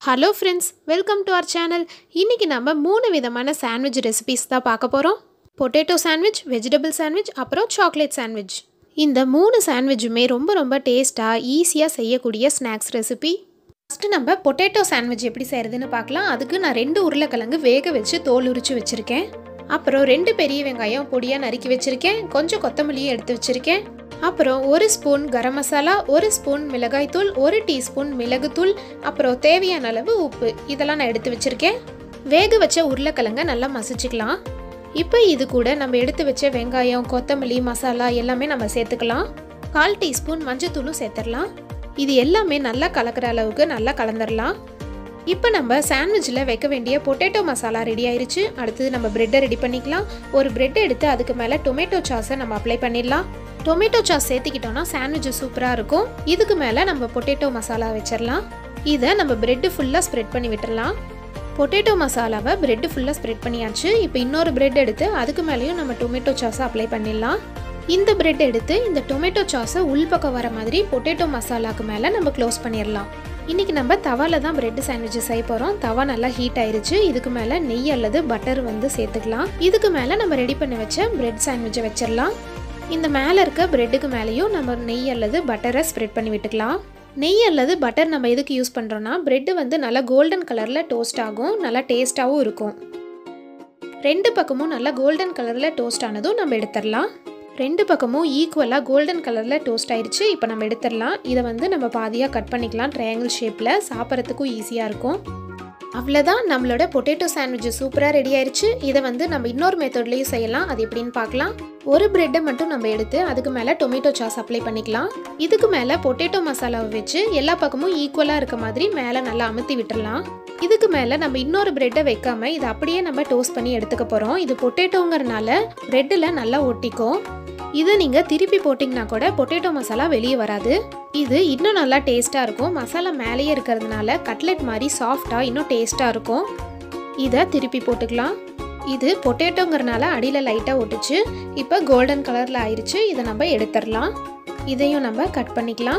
hello friends welcome to our channel இன்றைக்கி நம்ம மூணு விதமான சாண்ட்விச் ரெசிபிஸ் தான் பார்க்க போகிறோம் பொட்டேட்டோ சாண்ட்விச் வெஜிடபிள் சாண்ட்விச் அப்புறம் சாக்லேட் சாண்ட்விச் இந்த மூணு சாண்ட்விச்சுமே ரொம்ப ரொம்ப டேஸ்ட்டாக ஈஸியாக செய்யக்கூடிய ஸ்நாக்ஸ் ரெசிபி ஃபஸ்ட்டு நம்ம பொட்டேட்டோ சாண்ட்விச் எப்படி செய்கிறதுன்னு பார்க்கலாம் அதுக்கு நான் ரெண்டு உருளைக்கிழங்கு வேக வச்சு தோல் உரிச்சு வச்சுருக்கேன் அப்புறம் ரெண்டு பெரிய வெங்காயம் பொடியாக நறுக்கி வச்சுருக்கேன் கொஞ்சம் கொத்தமல்லியும் எடுத்து வச்சுருக்கேன் அப்புறம் ஒரு ஸ்பூன் கரம் மசாலா ஒரு ஸ்பூன் மிளகாய்த்தூள் ஒரு டீஸ்பூன் மிளகுத்தூள் அப்புறம் தேவையான அளவு உப்பு இதெல்லாம் நான் எடுத்து வச்சுருக்கேன் வேக வச்ச உருளைக்கிழங்க நல்லா மசிச்சுக்கலாம் இப்போ இது கூட நம்ம எடுத்து வச்ச வெங்காயம் கொத்தமல்லி மசாலா எல்லாமே நம்ம சேர்த்துக்கலாம் கால் டீஸ்பூன் மஞ்சத்தூளும் சேர்த்துடலாம் இது எல்லாமே நல்லா கலக்கிற அளவுக்கு நல்லா கலந்துடலாம் இப்போ நம்ம சாண்ட்விச்சில் வைக்க வேண்டிய பொட்டேட்டோ மசாலா ரெடி ஆயிருச்சு அடுத்தது நம்ம ப்ரெட்டை ரெடி பண்ணிக்கலாம் ஒரு ப்ரெட் எடுத்து அதுக்கு மேலே டொமேட்டோ சாஸை நம்ம அப்ளை பண்ணிடலாம் டொமேட்டோ சாஸ் சேர்த்துக்கிட்டோம்னா சாண்ட்விச் சூப்பராக இருக்கும் இதுக்கு மேலே நம்ம பொட்டேட்டோ மசாலா வச்சிடலாம் இதை நம்ம ப்ரெட்டு ஃபுல்லாக ஸ்ப்ரெட் பண்ணி விட்டுறலாம் பொட்டேட்டோ மசாலாவை ப்ரெட்டு ஃபுல்லாக ஸ்ப்ரெட் பண்ணியாச்சு இப்போ இன்னொரு ப்ரெட் எடுத்து அதுக்கு மேலேயும் நம்ம டொமேட்டோ சாஸை அப்ளை பண்ணிடலாம் இந்த பிரெட் எடுத்து இந்த டொமேட்டோ சாஸை உள்பக்கம் வர மாதிரி பொட்டேட்டோ மசாலாக்கு மேலே நம்ம க்ளோஸ் பண்ணிடலாம் இன்றைக்கி நம்ம தவாவில் தான் பிரெட் சாண்ட்விச் செய்ய போகிறோம் தவா நல்லா ஹீட் ஆயிருச்சு இதுக்கு மேலே நெய் அல்லது பட்டர் வந்து சேர்த்துக்கலாம் இதுக்கு மேலே நம்ம ரெடி பண்ணி வச்ச பிரெட் சாண்ட்விச்சை வச்சிடலாம் இந்த மேலே இருக்க பிரெட்டுக்கு மேலேயும் நம்ம நெய் அல்லது பட்டரை ஸ்ப்ரெட் பண்ணி விட்டுக்கலாம் நெய் அல்லது பட்டர் நம்ம எதுக்கு யூஸ் பண்ணுறோன்னா பிரெட்டு வந்து நல்லா கோல்டன் கலரில் டோஸ்ட் ஆகும் நல்லா டேஸ்ட்டாகவும் இருக்கும் ரெண்டு பக்கமும் நல்லா கோல்டன் கலரில் டோஸ்ட் ஆனதும் நம்ம எடுத்துடலாம் ரெண்டு பக்கமும் ஈக்குவலாக கோல்டன் கலரில் டோஸ்ட் ஆயிடுச்சு இப்போ நம்ம எடுத்துடலாம் இதை வந்து நம்ம பாதியாக கட் பண்ணிக்கலாம் ட்ரையாங்கிள் ஷேப்பில் சாப்பிட்றதுக்கும் ஈஸியாக இருக்கும் அவ்வளோதான் நம்மளோட பொட்டேட்டோ சாண்ட்விச் சூப்பராக ரெடி ஆயிடுச்சு இதை வந்து நம்ம இன்னொரு மெத்தட்லேயும் செய்யலாம் அது எப்படின்னு பார்க்கலாம் ஒரு பிரெட்டை மட்டும் நம்ம எடுத்து அதுக்கு மேலே டொமேட்டோ சாஸ் அப்ளை பண்ணிக்கலாம் இதுக்கு மேலே பொட்டேட்டோ மசாலாவை வச்சு எல்லா பக்கமும் ஈக்குவலாக இருக்க மாதிரி மேலே நல்லா அமுத்தி விட்டுறலாம் இதுக்கு மேலே நம்ம இன்னொரு பிரெட்டை வைக்காம இதை அப்படியே நம்ம டோஸ்ட் பண்ணி எடுத்துக்க போகிறோம் இது பொட்டேட்டோங்கிறனால பிரெட்டில் நல்லா ஒட்டிக்கும் இதை நீங்கள் திருப்பி போட்டிங்கன்னா கூட பொட்டேட்டோ மசாலா வெளியே வராது இது இன்னும் நல்லா டேஸ்ட்டாக இருக்கும் மசாலா மேலேயே இருக்கிறதுனால கட்லெட் மாதிரி சாஃப்டாக இன்னும் டேஸ்ட்டாக இருக்கும் இதை திருப்பி போட்டுக்கலாம் இது பொட்டேட்டோங்கிறனால அடியில் லைட்டாக ஒட்டுச்சு இப்போ கோல்டன் கலரில் ஆயிடுச்சு இதை நம்ம எடுத்துடலாம் இதையும் நம்ம கட் பண்ணிக்கலாம்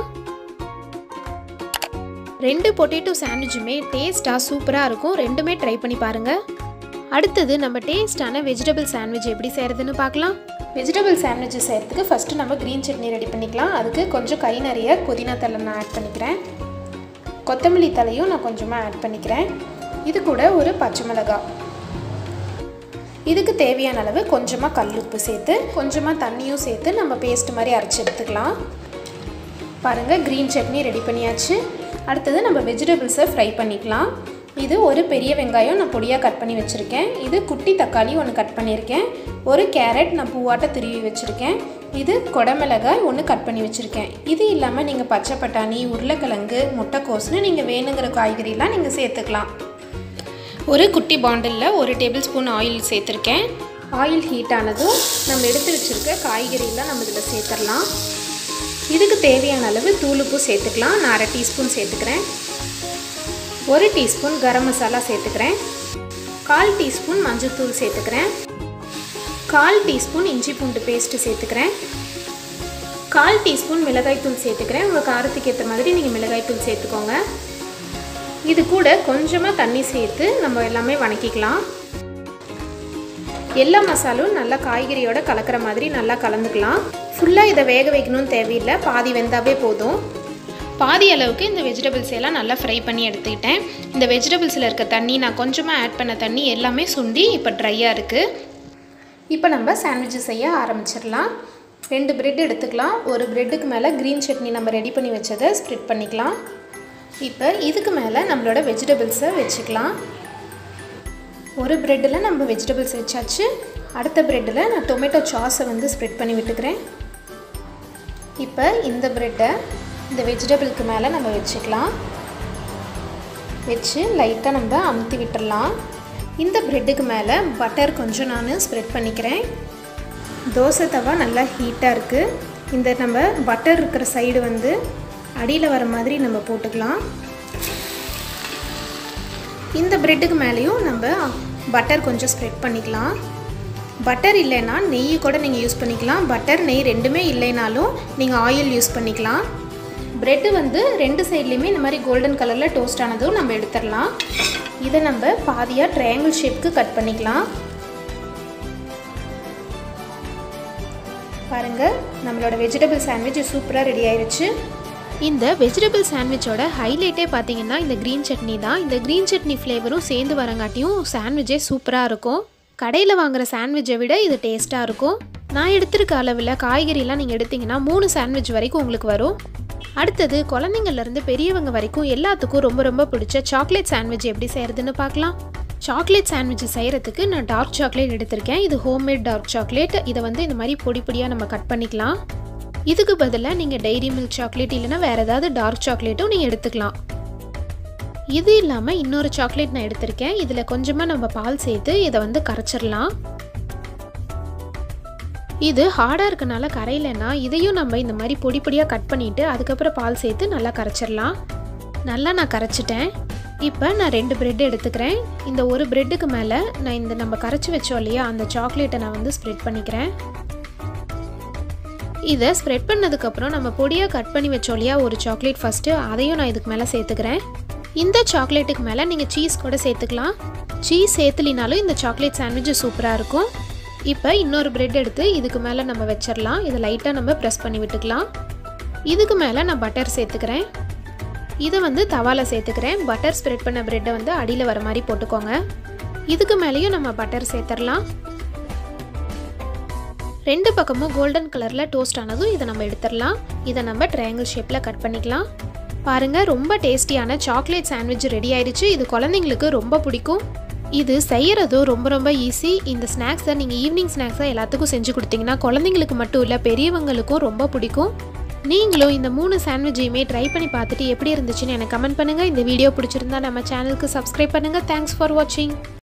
ரெண்டு பொட்டேட்டோ சாண்ட்விச்சுமே டேஸ்ட்டாக சூப்பராக இருக்கும் ரெண்டுமே ட்ரை பண்ணி பாருங்கள் அடுத்தது நம்ம டேஸ்டான வெஜிடபிள் சாண்ட்விச் எப்படி செய்கிறதுன்னு பார்க்கலாம் வெஜிடபிள் சாண்ட்விச் செய்கிறதுக்கு ஃபஸ்ட்டு நம்ம க்ரீன் சட்னி ரெடி பண்ணிக்கலாம் அதுக்கு கொஞ்சம் கை நிறைய புதினா தலை நான் ஆட் பண்ணிக்கிறேன் கொத்தமல்லி தலையும் நான் கொஞ்சமாக ஆட் பண்ணிக்கிறேன் இது கூட ஒரு பச்சை மிளகாய் இதுக்கு தேவையான அளவு கொஞ்சமாக கல் உப்பு சேர்த்து கொஞ்சமாக தண்ணியும் சேர்த்து நம்ம பேஸ்ட் மாதிரி அரைச்சி எடுத்துக்கலாம் பாருங்கள் க்ரீன் சட்னி ரெடி பண்ணியாச்சு அடுத்தது நம்ம வெஜிடபிள்ஸை ஃப்ரை பண்ணிக்கலாம் இது ஒரு பெரிய வெங்காயம் நான் பொடியாக கட் பண்ணி வச்சுருக்கேன் இது குட்டி தக்காளி ஒன்று கட் பண்ணியிருக்கேன் ஒரு கேரட் நான் பூவாட்ட திருவி வச்சுருக்கேன் இது கொடமிளகாய் ஒன்று கட் பண்ணி வச்சுருக்கேன் இது இல்லாமல் நீங்கள் பச்சை பட்டாணி உருளைக்கிழங்கு முட்டைக்கோஸ்னு நீங்கள் வேணுங்கிற காய்கறிலாம் நீங்கள் சேர்த்துக்கலாம் ஒரு குட்டி பாண்டிலில் ஒரு டேபிள் ஸ்பூன் ஆயில் சேர்த்துருக்கேன் ஆயில் ஹீட் ஆனதும் நம்ம எடுத்து வச்சுருக்க காய்கறிலாம் நம்ம இதில் சேர்த்துடலாம் இதுக்கு தேவையான அளவு தூளுப்பு சேர்த்துக்கலாம் நான் அரை டீஸ்பூன் சேர்த்துக்கிறேன் ஒரு டீஸ்பூன் கரம் மசாலா சேர்த்துக்கிறேன் கால் டீஸ்பூன் மஞ்சள்தூள் சேர்த்துக்கிறேன் கால் டீஸ்பூன் இஞ்சி பூண்டு பேஸ்ட்டு சேர்த்துக்கிறேன் கால் டீஸ்பூன் மிளகாய்த்தூள் சேர்த்துக்கிறேன் உங்கள் காரத்துக்கு ஏற்ற மாதிரி நீங்கள் மிளகாய்த்தூள் சேர்த்துக்கோங்க இது கூட கொஞ்சமாக தண்ணி சேர்த்து நம்ம எல்லாமே வணக்கிக்கலாம் எல்லா மசாலும் நல்லா காய்கறியோட கலக்கிற மாதிரி நல்லா கலந்துக்கலாம் ஃபுல்லாக இதை வேக வைக்கணும்னு தேவையில்லை பாதி வெந்தாவே போதும் பாதி அளவுக்கு இந்த வெஜிடபிள்ஸ் எல்லாம் நல்லா ஃப்ரை பண்ணி எடுத்துக்கிட்டேன் இந்த வெஜிடபிள்ஸில் இருக்க தண்ணி நான் கொஞ்சமாக ஆட் பண்ண தண்ணி எல்லாமே சுண்டி இப்போ ட்ரையாக இருக்குது இப்போ நம்ம சாண்ட்விட்ச் செய்ய ஆரம்பிச்சிடலாம் ரெண்டு பிரெட் எடுத்துக்கலாம் ஒரு பிரெட்டுக்கு மேலே க்ரீன் சட்னி நம்ம ரெடி பண்ணி வச்சதை ஸ்ப்ரெட் பண்ணிக்கலாம் இப்போ இதுக்கு மேலே நம்மளோட வெஜிடபிள்ஸை வச்சுக்கலாம் ஒரு ப்ரெட்டில் நம்ம வெஜிடபிள்ஸ் வச்சாச்சு அடுத்த ப்ரெட்டில் நான் டொமேட்டோ சாஸை வந்து ஸ்ப்ரெட் பண்ணி விட்டுக்கிறேன் இப்போ இந்த ப்ரெட்டை இந்த வெஜிடபிளுக்கு மேலே நம்ம வச்சுக்கலாம் வச்சு லைட்டாக நம்ம அமுத்தி விட்டுடலாம் இந்த ப்ரெட்டுக்கு மேலே பட்டர் கொஞ்சம் நான் ஸ்ப்ரெட் பண்ணிக்கிறேன் தோசை தவா நல்லா ஹீட்டாக இருக்குது இந்த நம்ம பட்டர் இருக்கிற சைடு வந்து அடியில் வர மாதிரி நம்ம போட்டுக்கலாம் இந்த ப்ரெட்டுக்கு மேலேயும் நம்ம பட்டர் கொஞ்சம் ஸ்ப்ரெட் பண்ணிக்கலாம் பட்டர் இல்லைன்னா நெய் கூட நீங்கள் யூஸ் பண்ணிக்கலாம் பட்டர் நெய் ரெண்டுமே இல்லைனாலும் நீங்கள் ஆயில் யூஸ் பண்ணிக்கலாம் ப்ரெட்டு வந்து ரெண்டு சைட்லேயுமே இந்த மாதிரி கோல்டன் கலரில் டோஸ்ட் ஆனதும் நம்ம எடுத்துடலாம் இதை நம்ம பாதியாக ட்ரையாங்கிள் ஷேப்க்கு கட் பண்ணிக்கலாம் பாருங்கள் நம்மளோட வெஜிடபிள் சாண்ட்விச் சூப்பராக ரெடி ஆயிடுச்சு இந்த வெஜிடபிள் சாண்ட்விச்சோட ஹைலைட்டே பார்த்தீங்கன்னா இந்த க்ரீன் சட்னி தான் இந்த க்ரீன் சட்னி ஃப்ளேவரும் சேர்ந்து வரங்காட்டியும் சாண்ட்விச்சே சூப்பராக இருக்கும் கடையில் வாங்குகிற சாண்ட்விச்சை விட இது டேஸ்ட்டாக இருக்கும் நான் எடுத்திருக்க அளவில் காய்கறிலாம் நீங்கள் எடுத்திங்கன்னா மூணு சாண்ட்விச் வரைக்கும் உங்களுக்கு வரும் அடுத்தது குழந்தைங்கள்லேருந்து பெரியவங்க வரைக்கும் எல்லாத்துக்கும் ரொம்ப ரொம்ப பிடிச்ச சாக்லேட் சாண்ட்விச் எப்படி செய்கிறதுன்னு பார்க்கலாம் சாக்லேட் சாண்ட்விச் செய்கிறதுக்கு நான் டார்க் சாக்லேட் எடுத்திருக்கேன் இது ஹோம்மேட் டார்க் சாக்லேட் இதை வந்து இந்த மாதிரி பொடி பொடியாக நம்ம கட் பண்ணிக்கலாம் இதுக்கு பதிலாக நீங்கள் டைரி மில்க் சாக்லேட் இல்லைன்னா வேறு ஏதாவது டார்க் சாக்லேட்டும் நீங்கள் எடுத்துக்கலாம் இது இல்லாமல் இன்னொரு சாக்லேட் நான் எடுத்திருக்கேன் இதில் கொஞ்சமாக நம்ம பால் சேர்த்து இதை வந்து கரைச்சிடலாம் இது ஹார்டாக இருக்கனால கரையிலன்னா இதையும் நம்ம இந்த மாதிரி பொடி பொடியாக கட் பண்ணிவிட்டு அதுக்கப்புறம் பால் சேர்த்து நல்லா கரைச்சிடலாம் நல்லா நான் கரைச்சிட்டேன் இப்போ நான் ரெண்டு பிரெட் எடுத்துக்கிறேன் இந்த ஒரு பிரெட்டுக்கு மேலே நான் இந்த நம்ம கரைச்சி வச்சோம் இல்லையா அந்த சாக்லேட்டை நான் வந்து ஸ்ப்ரெட் பண்ணிக்கிறேன் இதை ஸ்ப்ரெட் பண்ணதுக்கப்புறம் நம்ம பொடியாக கட் பண்ணி வச்சோம் இல்லையா ஒரு சாக்லேட் ஃபஸ்ட்டு அதையும் நான் இதுக்கு மேலே சேர்த்துக்கிறேன் இந்த சாக்லேட்டுக்கு மேலே நீங்கள் சீஸ் கூட சேர்த்துக்கலாம் சீஸ் சேர்த்துலினாலும் இந்த சாக்லேட் சாண்ட்விச் சூப்பராக இருக்கும் இப்போ இன்னொரு பிரெட் எடுத்து இதுக்கு மேலே நம்ம வச்சிடலாம் இதை லைட்டாக நம்ம ப்ரெஸ் பண்ணி விட்டுக்கலாம் இதுக்கு மேலே நான் பட்டர் சேர்த்துக்கிறேன் இதை வந்து தவாவில் சேர்த்துக்கிறேன் பட்டர் ஸ்ப்ரெட் பண்ண ப்ரெட்டை வந்து அடியில் வர மாதிரி போட்டுக்கோங்க இதுக்கு மேலேயும் நம்ம பட்டர் சேர்த்துடலாம் ரெண்டு பக்கமும் கோல்டன் கலரில் டோஸ்ட் ஆனதும் இதை நம்ம எடுத்துடலாம் இதை நம்ம ட்ரையாங்கிள் ஷேப்பில் கட் பண்ணிக்கலாம் பாருங்கள் ரொம்ப டேஸ்டியான சாக்லேட் சாண்ட்விச் ரெடி ஆயிடுச்சு இது குழந்தைங்களுக்கு ரொம்ப பிடிக்கும் இது செய்கிறதும் ரொம்ப ரொம்ப ஈஸி இந்த ஸ்நாக்ஸை நீங்கள் ஈவினிங் ஸ்நாக்ஸாக எல்லாத்துக்கும் செஞ்சு கொடுத்தீங்கன்னா குழந்தைங்களுக்கு மட்டும் இல்லை பெரியவங்களுக்கும் ரொம்ப பிடிக்கும் நீங்களும் இந்த மூணு சாண்ட்விச்சையுமே ட்ரை பண்ணி பார்த்துட்டு எப்படி இருந்துச்சுன்னு எனக்கு கமெண்ட் பண்ணுங்கள் இந்த வீடியோ பிடிச்சிருந்தா நம்ம சேனலுக்கு சப்ஸ்கிரைப் பண்ணுங்கள் தேங்க்ஸ் ஃபார் வாட்சிங்